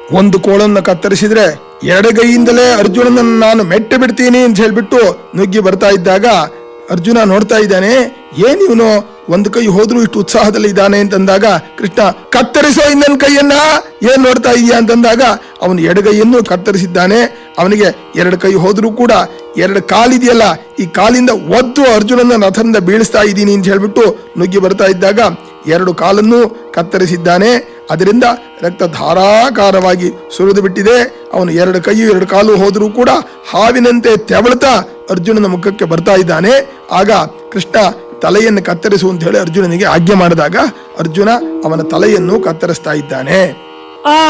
ಒಂದು ಕೋಳನ್ನ ಕತ್ತರಿಸಿದ್ರೆ ಎಡಗೈಯಿಂದಲೇ ಅರ್ಜುನನನ್ನು ನಾನು ಮೆಟ್ಟ ಬಿಡ್ತೀನಿ ಅಂತ ಹೇಳ್ಬಿಟ್ಟು ನುಗ್ಗಿ ಬರ್ತಾ ಇದ್ದಾಗ ಅರ್ಜುನ ನೋಡ್ತಾ ಇದ್ದಾನೆ ಏನ್ ಇವನು ಒಂದು ಕೈ ಹೋದ್ರೂ ಇಷ್ಟು ಉತ್ಸಾಹದಲ್ಲಿ ಇದ್ದಾನೆ ಅಂತಂದಾಗ ಕೃಷ್ಣ ಕತ್ತರಿಸೋ ಇನ್ನೊಂದು ಕೈಯನ್ನ ಏನ್ ನೋಡ್ತಾ ಇದೀಯ ಅಂತಂದಾಗ ಅವನು ಎಡಗೈಯನ್ನು ಕತ್ತರಿಸಿದ್ದಾನೆ ಅವನಿಗೆ ಎರಡು ಕೈ ಹೋದ್ರೂ ಕೂಡ ಎರಡು ಕಾಲಿದೆಯಲ್ಲ ಈ ಕಾಲಿಂದ ಒದ್ದು ಅರ್ಜುನನ ರಥದಿಂದ ಬೀಳಿಸ್ತಾ ಇದ್ದೀನಿ ಅಂತ ಹೇಳ್ಬಿಟ್ಟು ನುಗ್ಗಿ ಬರ್ತಾ ಇದ್ದಾಗ ಎರಡು ಕಾಲನ್ನು ಕತ್ತರಿಸಿದ್ದಾನೆ ಅದರಿಂದ ರಕ್ತ ಧಾರಾಕಾರವಾಗಿ ಸುರಿದು ಬಿಟ್ಟಿದೆ ಅವನು ಎರಡು ಕೈಯು ಎರಡು ಕಾಲು ಹೋದರೂ ಕೂಡ ಹಾವಿನಂತೆ ತೆವಳ್ತಾ ಅರ್ಜುನನ ಮುಖಕ್ಕೆ ಬರ್ತಾ ಇದ್ದಾನೆ ಆಗ ಕೃಷ್ಣ ತಲೆಯನ್ನು ಕತ್ತರಿಸು ಅಂತ ಹೇಳಿ ಅರ್ಜುನನಿಗೆ ಆಜ್ಞೆ ಮಾಡಿದಾಗ ಅರ್ಜುನ ಅವನ ತಲೆಯನ್ನು ಕತ್ತರಿಸ್ತಾ ಇದ್ದಾನೆ ಆ